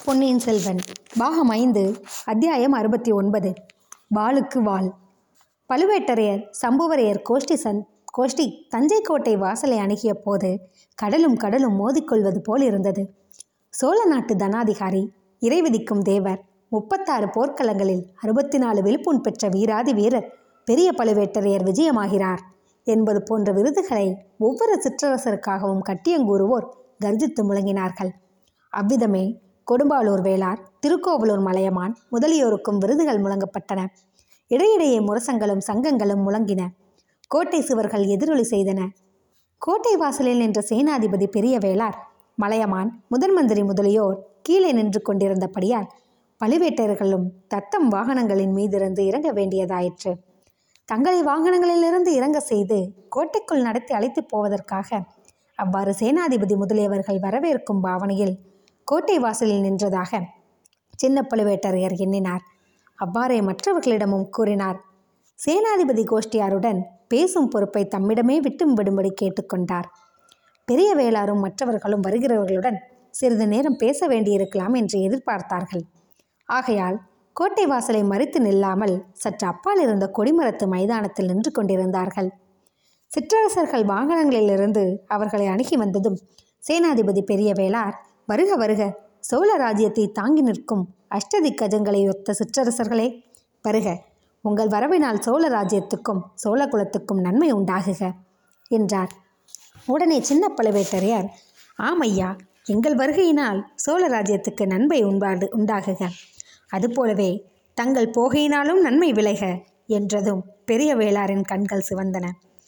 பொன்னியின் செல்வன் பாகம் ஐந்து அத்தியாயம் அறுபத்தி ஒன்பது வாளுக்கு வாள் பழுவேட்டரையர் சம்புவரையர் கோஷ்டி சன் கோஷ்டி தஞ்சை கோட்டை வாசலை அணுகிய போது கடலும் கடலும் மோதிக்கொள்வது போல் இருந்தது சோழ நாட்டு தனாதிகாரி இறைவிதிக்கும் தேவர் முப்பத்தாறு போர்க்களங்களில் அறுபத்தி நாலு விழுப்புண் பெற்ற வீராதி வீரர் பெரிய பழுவேட்டரையர் விஜயமாகிறார் என்பது போன்ற விருதுகளை ஒவ்வொரு சிற்றரசருக்காகவும் கட்டியங்கூறுவோர் கர்ஜித்து முழங்கினார்கள் அவ்விதமே கொடும்பாளூர் வேளார் திருக்கோவலூர் மலையமான் முதலியோருக்கும் விருதுகள் முழங்கப்பட்டன இடையிடையே முரசங்களும் சங்கங்களும் முழங்கின கோட்டை சுவர்கள் எதிரொலி செய்தன கோட்டை வாசலில் நின்ற சேனாதிபதி பெரிய வேளார் மலையமான் முதன் மந்திரி முதலியோர் கீழே நின்று கொண்டிருந்தபடியால் பழுவேட்டரர்களும் தத்தம் வாகனங்களின் மீதிருந்து இறங்க வேண்டியதாயிற்று தங்களை வாகனங்களிலிருந்து இறங்க செய்து கோட்டைக்குள் நடத்தி அழைத்துப் போவதற்காக அவ்வாறு சேனாதிபதி முதலியவர்கள் வரவேற்கும் பாவனையில் கோட்டை வாசலில் நின்றதாக சின்ன பழுவேட்டரையர் எண்ணினார் அவ்வாறே மற்றவர்களிடமும் கூறினார் சேனாதிபதி கோஷ்டியாருடன் பேசும் பொறுப்பை தம்மிடமே விட்டு விடும்படி கேட்டுக்கொண்டார் பெரிய வேளாரும் மற்றவர்களும் வருகிறவர்களுடன் சிறிது நேரம் பேச வேண்டியிருக்கலாம் என்று எதிர்பார்த்தார்கள் ஆகையால் கோட்டை வாசலை மறித்து நில்லாமல் சற்று அப்பால் இருந்த கொடிமரத்து மைதானத்தில் நின்று கொண்டிருந்தார்கள் சிற்றரசர்கள் வாகனங்களிலிருந்து அவர்களை அணுகி வந்ததும் சேனாதிபதி பெரிய வேளார் வருக வருக சோழ ராஜ்யத்தை தாங்கி நிற்கும் அஷ்டதி கஜங்களை ஒத்த சிற்றரசர்களே வருக உங்கள் வரவினால் சோழ ராஜ்யத்துக்கும் சோழ குலத்துக்கும் நன்மை உண்டாகுக என்றார் உடனே சின்ன பழுவேட்டரையர் ஆமையா எங்கள் வருகையினால் சோழ ராஜ்யத்துக்கு நன்மை உண்டாடு உண்டாகுக அதுபோலவே தங்கள் போகையினாலும் நன்மை விளைக என்றதும் பெரிய வேளாரின் கண்கள் சிவந்தன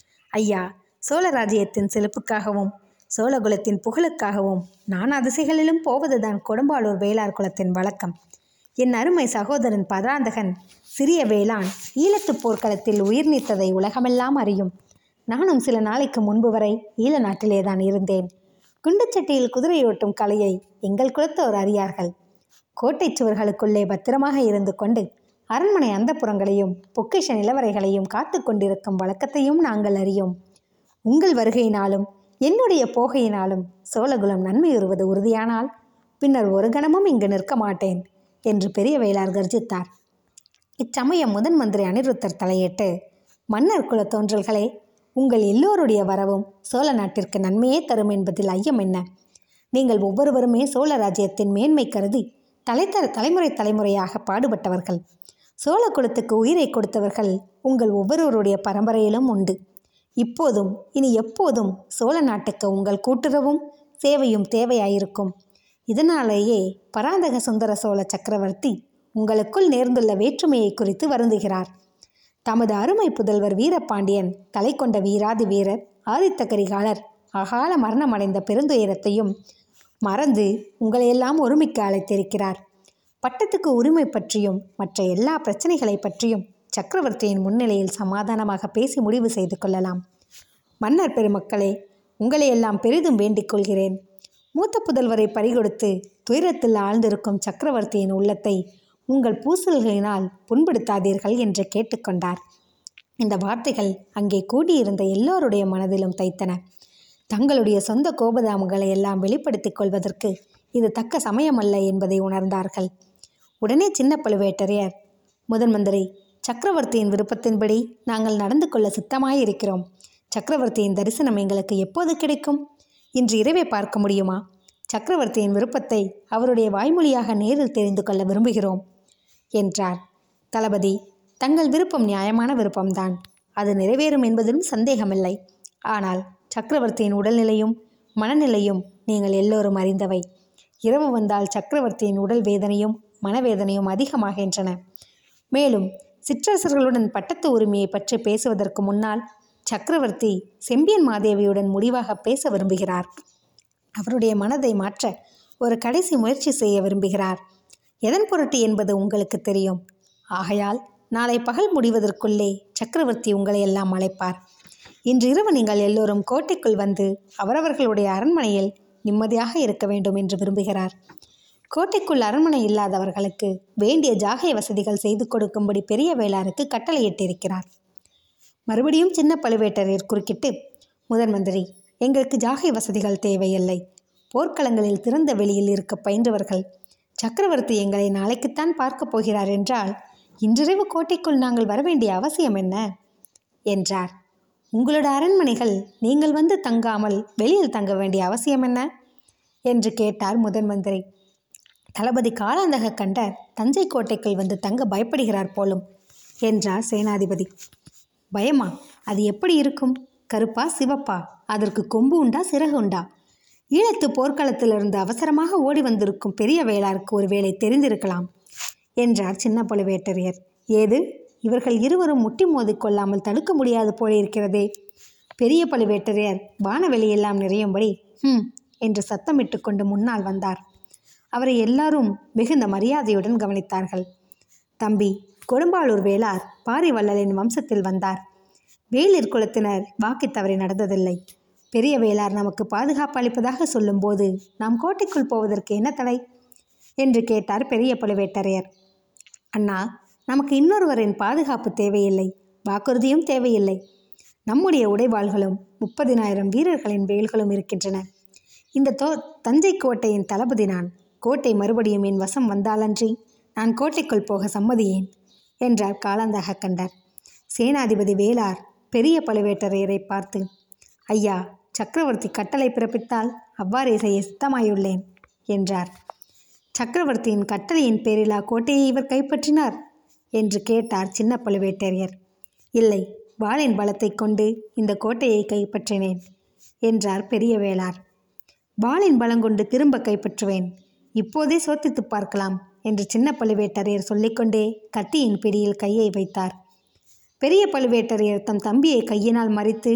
ஐயா சோழ ராஜ்யத்தின் செழிப்புக்காகவும் சோழகுலத்தின் புகழுக்காகவும் நானா திசைகளிலும் போவதுதான் கொடும்பாளூர் வேளார் குலத்தின் வழக்கம் என் அருமை சகோதரன் பராந்தகன் சிறிய வேளான் ஈழத்துப் போர்க்களத்தில் உயிர் நீத்ததை உலகமெல்லாம் அறியும் நானும் சில நாளைக்கு முன்பு வரை ஈழ நாட்டிலேதான் இருந்தேன் குண்டுச்சட்டியில் குதிரையோட்டும் கலையை எங்கள் குலத்தோர் அறியார்கள் கோட்டை சுவர்களுக்குள்ளே பத்திரமாக இருந்து கொண்டு அரண்மனை அந்தப்புறங்களையும் பொக்கிஷ நிலவரைகளையும் காத்து கொண்டிருக்கும் வழக்கத்தையும் நாங்கள் அறியோம் உங்கள் வருகையினாலும் என்னுடைய போகையினாலும் சோழகுலம் நன்மையுறுவது உறுதியானால் பின்னர் ஒரு கணமும் இங்கு நிற்க மாட்டேன் என்று பெரிய வேளார் கர்ஜித்தார் இச்சமயம் முதன் மந்திரி அனிருத்தர் தலையிட்டு மன்னர் குல தோன்றல்களே உங்கள் எல்லோருடைய வரவும் சோழ நாட்டிற்கு நன்மையே தரும் என்பதில் ஐயம் என்ன நீங்கள் ஒவ்வொருவருமே சோழ ராஜ்யத்தின் மேன்மை கருதி தலைத்த தலைமுறை தலைமுறையாக பாடுபட்டவர்கள் சோழ குலத்துக்கு உயிரை கொடுத்தவர்கள் உங்கள் ஒவ்வொருவருடைய பரம்பரையிலும் உண்டு இப்போதும் இனி எப்போதும் சோழ நாட்டுக்கு உங்கள் கூட்டுறவும் சேவையும் தேவையாயிருக்கும் இதனாலேயே பராந்தக சுந்தர சோழ சக்கரவர்த்தி உங்களுக்குள் நேர்ந்துள்ள வேற்றுமையை குறித்து வருந்துகிறார் தமது அருமை புதல்வர் வீரபாண்டியன் தலை கொண்ட வீராதி வீரர் ஆதித்த கரிகாலர் அகால மரணமடைந்த பெருந்துயரத்தையும் மறந்து உங்களையெல்லாம் ஒருமிக்க அழைத்திருக்கிறார் பட்டத்துக்கு உரிமை பற்றியும் மற்ற எல்லா பிரச்சனைகளை பற்றியும் சக்கரவர்த்தியின் முன்னிலையில் சமாதானமாக பேசி முடிவு செய்து கொள்ளலாம் மன்னர் பெருமக்களே உங்களையெல்லாம் பெரிதும் வேண்டிக் கொள்கிறேன் மூத்த புதல்வரை பறிகொடுத்து துயரத்தில் ஆழ்ந்திருக்கும் சக்கரவர்த்தியின் உள்ளத்தை உங்கள் பூசல்களினால் புண்படுத்தாதீர்கள் என்று கேட்டுக்கொண்டார் இந்த வார்த்தைகள் அங்கே கூடியிருந்த எல்லோருடைய மனதிலும் தைத்தன தங்களுடைய சொந்த கோபதாமங்களை எல்லாம் வெளிப்படுத்திக் கொள்வதற்கு இது தக்க சமயமல்ல என்பதை உணர்ந்தார்கள் உடனே சின்ன பழுவேட்டரையர் முதன் மந்திரி சக்கரவர்த்தியின் விருப்பத்தின்படி நாங்கள் நடந்து கொள்ள சித்தமாயிருக்கிறோம் சக்கரவர்த்தியின் தரிசனம் எங்களுக்கு எப்போது கிடைக்கும் இன்று இரவே பார்க்க முடியுமா சக்கரவர்த்தியின் விருப்பத்தை அவருடைய வாய்மொழியாக நேரில் தெரிந்து கொள்ள விரும்புகிறோம் என்றார் தளபதி தங்கள் விருப்பம் நியாயமான விருப்பம்தான் அது நிறைவேறும் என்பதிலும் சந்தேகமில்லை ஆனால் சக்கரவர்த்தியின் உடல்நிலையும் மனநிலையும் நீங்கள் எல்லோரும் அறிந்தவை இரவு வந்தால் சக்கரவர்த்தியின் உடல் வேதனையும் மனவேதனையும் அதிகமாகின்றன மேலும் சிற்றரசர்களுடன் பட்டத்து உரிமையை பற்றி பேசுவதற்கு முன்னால் சக்கரவர்த்தி செம்பியன் மாதேவியுடன் முடிவாக பேச விரும்புகிறார் அவருடைய மனதை மாற்ற ஒரு கடைசி முயற்சி செய்ய விரும்புகிறார் எதன் பொருட்டு என்பது உங்களுக்கு தெரியும் ஆகையால் நாளை பகல் முடிவதற்குள்ளே சக்கரவர்த்தி உங்களை எல்லாம் அழைப்பார் இன்று இரவு நீங்கள் எல்லோரும் கோட்டைக்குள் வந்து அவரவர்களுடைய அரண்மனையில் நிம்மதியாக இருக்க வேண்டும் என்று விரும்புகிறார் கோட்டைக்குள் அரண்மனை இல்லாதவர்களுக்கு வேண்டிய ஜாகை வசதிகள் செய்து கொடுக்கும்படி பெரிய வேளாருக்கு கட்டளையிட்டிருக்கிறார் மறுபடியும் சின்ன பழுவேட்டரையர் குறுக்கிட்டு முதன் மந்திரி எங்களுக்கு ஜாகை வசதிகள் தேவையில்லை போர்க்களங்களில் திறந்த வெளியில் இருக்க பயின்றவர்கள் சக்கரவர்த்தி எங்களை நாளைக்குத்தான் பார்க்கப் போகிறார் என்றால் இன்றிரவு கோட்டைக்குள் நாங்கள் வர வேண்டிய அவசியம் என்ன என்றார் உங்களோட அரண்மனைகள் நீங்கள் வந்து தங்காமல் வெளியில் தங்க வேண்டிய அவசியம் என்ன என்று கேட்டார் முதன் மந்திரி தளபதி காலாந்தக கண்டர் தஞ்சை கோட்டைக்குள் வந்து தங்க பயப்படுகிறார் போலும் என்றார் சேனாதிபதி பயமா அது எப்படி இருக்கும் கருப்பா சிவப்பா அதற்கு கொம்பு உண்டா சிறகு உண்டா ஈழத்து போர்க்களத்திலிருந்து அவசரமாக ஓடி வந்திருக்கும் பெரிய வேளாருக்கு ஒருவேளை தெரிந்திருக்கலாம் என்றார் சின்ன பழுவேட்டரையர் ஏது இவர்கள் இருவரும் முட்டி மோதிக் கொள்ளாமல் தடுக்க முடியாது போல இருக்கிறதே பெரிய பழுவேட்டரையர் வானவெளியெல்லாம் நிறையும்படி ஹம் என்று சத்தமிட்டு கொண்டு முன்னால் வந்தார் அவரை எல்லாரும் மிகுந்த மரியாதையுடன் கவனித்தார்கள் தம்பி கொடும்பாளூர் வேளார் பாரிவள்ளலின் வம்சத்தில் வந்தார் வேளிர் குலத்தினர் வாக்கு தவறி நடந்ததில்லை பெரிய வேளார் நமக்கு பாதுகாப்பு அளிப்பதாக சொல்லும்போது நாம் கோட்டைக்குள் போவதற்கு என்ன தடை என்று கேட்டார் பெரிய பழுவேட்டரையர் அண்ணா நமக்கு இன்னொருவரின் பாதுகாப்பு தேவையில்லை வாக்குறுதியும் தேவையில்லை நம்முடைய உடைவாள்களும் முப்பதினாயிரம் வீரர்களின் வேல்களும் இருக்கின்றன இந்த தோ தஞ்சை கோட்டையின் தளபதி நான் கோட்டை மறுபடியும் என் வசம் வந்தாலன்றி நான் கோட்டைக்குள் போக சம்மதியேன் என்றார் காலாந்தக கண்டர் சேனாதிபதி வேளார் பெரிய பழுவேட்டரையரை பார்த்து ஐயா சக்கரவர்த்தி கட்டளை பிறப்பித்தால் அவ்வாறே செய்ய சித்தமாயுள்ளேன் என்றார் சக்கரவர்த்தியின் கட்டளையின் பேரிலா கோட்டையை இவர் கைப்பற்றினார் என்று கேட்டார் சின்ன பழுவேட்டரையர் இல்லை வாளின் பலத்தைக் கொண்டு இந்த கோட்டையை கைப்பற்றினேன் என்றார் பெரிய வேளார் வாளின் பலங்கொண்டு திரும்ப கைப்பற்றுவேன் இப்போதே சோதித்து பார்க்கலாம் என்று சின்ன பழுவேட்டரையர் சொல்லிக்கொண்டே கத்தியின் பிடியில் கையை வைத்தார் பெரிய பழுவேட்டரையர் தம் தம்பியை கையினால் மறித்து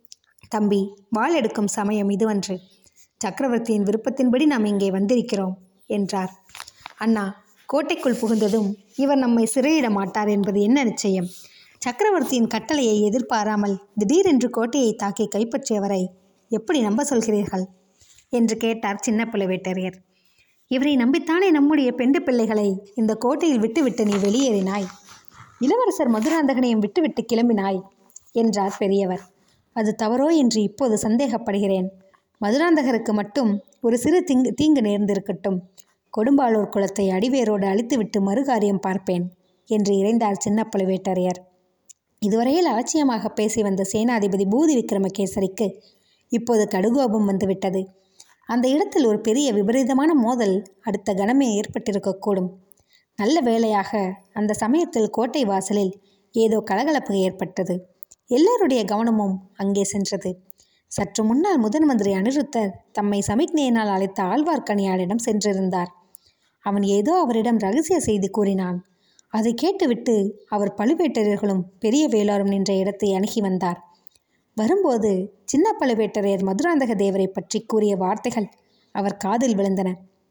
தம்பி வாள் எடுக்கும் சமயம் இதுவன்று சக்கரவர்த்தியின் விருப்பத்தின்படி நாம் இங்கே வந்திருக்கிறோம் என்றார் அண்ணா கோட்டைக்குள் புகுந்ததும் இவர் நம்மை சிறையிட மாட்டார் என்பது என்ன நிச்சயம் சக்கரவர்த்தியின் கட்டளையை எதிர்பாராமல் திடீரென்று கோட்டையை தாக்கி கைப்பற்றியவரை எப்படி நம்ப சொல்கிறீர்கள் என்று கேட்டார் சின்ன பழுவேட்டரையர் இவரை நம்பித்தானே நம்முடைய பெண்டு பிள்ளைகளை இந்த கோட்டையில் விட்டுவிட்டு நீ வெளியேறினாய் இளவரசர் மதுராந்தகனையும் விட்டுவிட்டு கிளம்பினாய் என்றார் பெரியவர் அது தவறோ என்று இப்போது சந்தேகப்படுகிறேன் மதுராந்தகருக்கு மட்டும் ஒரு சிறு தீங்கு தீங்கு நேர்ந்திருக்கட்டும் கொடும்பாளூர் குலத்தை அடிவேரோடு அழித்துவிட்டு மறுகாரியம் பார்ப்பேன் என்று இறைந்தார் சின்ன பழுவேட்டரையர் இதுவரையில் அலட்சியமாக பேசி வந்த சேனாதிபதி பூதி விக்ரமகேசரிக்கு இப்போது கடுகோபம் வந்துவிட்டது அந்த இடத்தில் ஒரு பெரிய விபரீதமான மோதல் அடுத்த கணமே ஏற்பட்டிருக்கக்கூடும் நல்ல வேளையாக அந்த சமயத்தில் கோட்டை வாசலில் ஏதோ கலகலப்பு ஏற்பட்டது எல்லோருடைய கவனமும் அங்கே சென்றது சற்று முன்னால் முதன் மந்திரி அனிருத்தர் தம்மை சமிக்ஞையினால் அழைத்த ஆழ்வார்க்கணியாரிடம் சென்றிருந்தார் அவன் ஏதோ அவரிடம் ரகசிய செய்தி கூறினான் அதை கேட்டுவிட்டு அவர் பழுவேட்டரையர்களும் பெரிய வேளாரும் நின்ற இடத்தை அணுகி வந்தார் வரும்போது சின்ன பழுவேட்டரையர் மதுராந்தக தேவரை பற்றி கூறிய வார்த்தைகள் அவர் காதில் விழுந்தன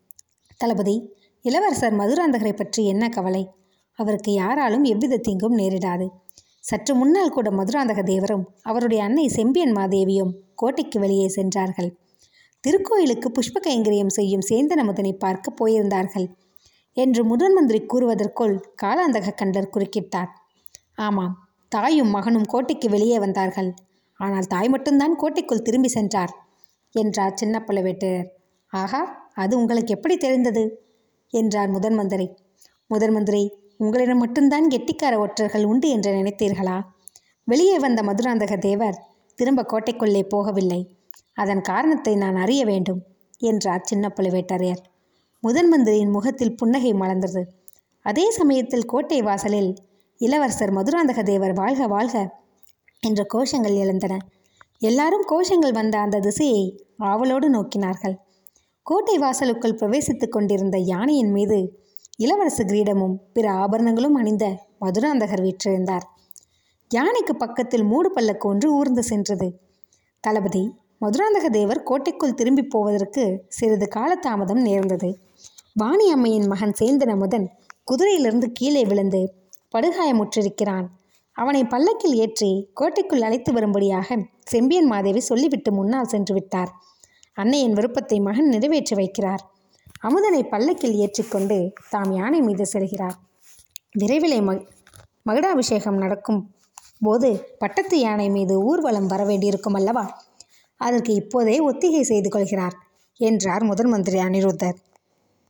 தளபதி இளவரசர் மதுராந்தகரை பற்றி என்ன கவலை அவருக்கு யாராலும் எவ்வித தீங்கும் நேரிடாது சற்று முன்னால் கூட மதுராந்தக தேவரும் அவருடைய அன்னை செம்பியன் மாதேவியும் கோட்டைக்கு வெளியே சென்றார்கள் திருக்கோயிலுக்கு புஷ்ப கைங்கரியம் செய்யும் சேந்தன முதனை பார்க்க போயிருந்தார்கள் என்று முதன் மந்திரி கூறுவதற்குள் காலாந்தக கண்டர் குறுக்கிட்டார் ஆமாம் தாயும் மகனும் கோட்டைக்கு வெளியே வந்தார்கள் ஆனால் தாய் மட்டும்தான் கோட்டைக்குள் திரும்பி சென்றார் என்றார் சின்ன பழுவேட்டரையர் ஆஹா அது உங்களுக்கு எப்படி தெரிந்தது என்றார் முதன் மந்திரி முதன் மந்திரி உங்களிடம் மட்டும்தான் கெட்டிக்கார ஒற்றர்கள் உண்டு என்று நினைத்தீர்களா வெளியே வந்த மதுராந்தக தேவர் திரும்ப கோட்டைக்குள்ளே போகவில்லை அதன் காரணத்தை நான் அறிய வேண்டும் என்றார் சின்ன பழுவேட்டரையர் முதன் மந்திரியின் முகத்தில் புன்னகை மலர்ந்தது அதே சமயத்தில் கோட்டை வாசலில் இளவரசர் மதுராந்தக தேவர் வாழ்க வாழ்க என்ற கோஷங்கள் எழுந்தன எல்லாரும் கோஷங்கள் வந்த அந்த திசையை ஆவலோடு நோக்கினார்கள் கோட்டை வாசலுக்குள் பிரவேசித்துக் கொண்டிருந்த யானையின் மீது இளவரசு கிரீடமும் பிற ஆபரணங்களும் அணிந்த மதுராந்தகர் வீற்றிருந்தார் யானைக்கு பக்கத்தில் மூடு பல்லக்கு ஒன்று ஊர்ந்து சென்றது தளபதி மதுராந்தக தேவர் கோட்டைக்குள் திரும்பி போவதற்கு சிறிது காலதாமதம் நேர்ந்தது வாணி அம்மையின் மகன் சேந்தன முதன் குதிரையிலிருந்து கீழே விழுந்து படுகாயமுற்றிருக்கிறான் அவனை பல்லக்கில் ஏற்றி கோட்டைக்குள் அழைத்து வரும்படியாக செம்பியன் மாதேவி சொல்லிவிட்டு முன்னால் சென்று விட்டார் அன்னையின் விருப்பத்தை மகன் நிறைவேற்றி வைக்கிறார் அமுதனை பல்லக்கில் ஏற்றிக்கொண்டு தாம் யானை மீது செல்கிறார் விரைவிலே ம மகுடாபிஷேகம் நடக்கும் போது பட்டத்து யானை மீது ஊர்வலம் வர வேண்டியிருக்கும் அல்லவா அதற்கு இப்போதே ஒத்திகை செய்து கொள்கிறார் என்றார் முதன் மந்திரி அனிருத்தர்